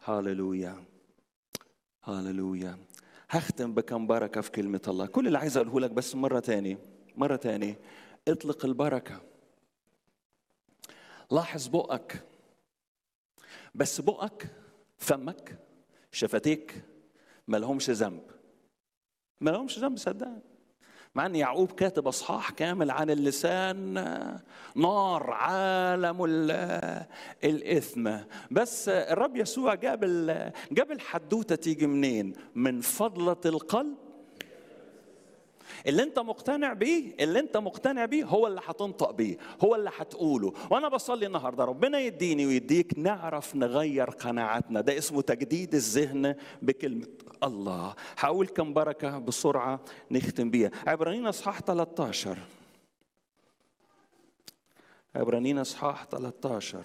هاللويا هاللويا هختم بكم بركة في كلمة الله كل اللي عايز أقوله لك بس مرة تاني مرة تاني اطلق البركة لاحظ بقك بس بقك فمك شفتيك ما لهمش ذنب ما لهمش ذنب صدقني مع ان يعقوب كاتب اصحاح كامل عن اللسان نار عالم الاثم بس الرب يسوع جاب جاب الحدوته تيجي منين؟ من فضله القلب اللي انت مقتنع بيه اللي انت مقتنع بيه هو اللي هتنطق بيه هو اللي هتقوله وانا بصلي النهارده ربنا يديني ويديك نعرف نغير قناعاتنا ده اسمه تجديد الذهن بكلمه الله هقول كم بركه بسرعه نختم بيها عبرانيين اصحاح 13 عبرانيين اصحاح 13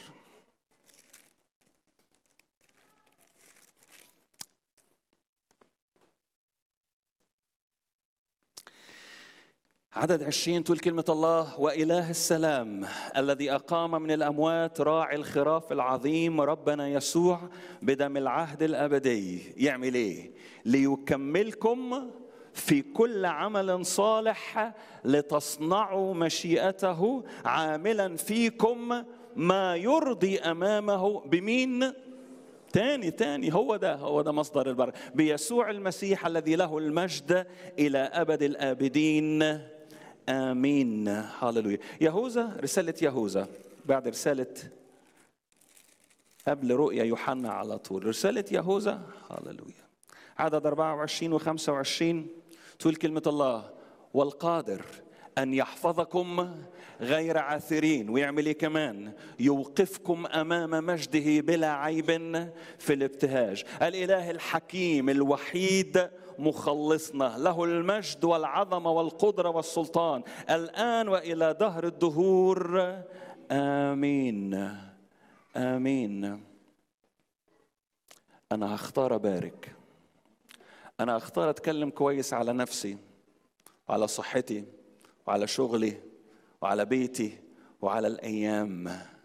عدد عشرين تقول كلمة الله وإله السلام الذي أقام من الأموات راعي الخراف العظيم ربنا يسوع بدم العهد الأبدي يعمل إيه؟ ليكملكم في كل عمل صالح لتصنعوا مشيئته عاملا فيكم ما يرضي أمامه بمين؟ تاني تاني هو ده هو ده مصدر البركة بيسوع المسيح الذي له المجد إلى أبد الآبدين امين هللويا يهوذا رساله يهوذا بعد رساله قبل رؤيا يوحنا على طول رساله يهوذا هللويا عدد 24 و 25 تقول كلمه الله والقادر ان يحفظكم غير عاثرين ويعمل ايه كمان يوقفكم امام مجده بلا عيب في الابتهاج الاله الحكيم الوحيد مخلصنا له المجد والعظمه والقدره والسلطان الان والى دهر الدهور امين امين انا هختار ابارك انا هختار اتكلم كويس على نفسي وعلى صحتي وعلى شغلي وعلى بيتي وعلى الايام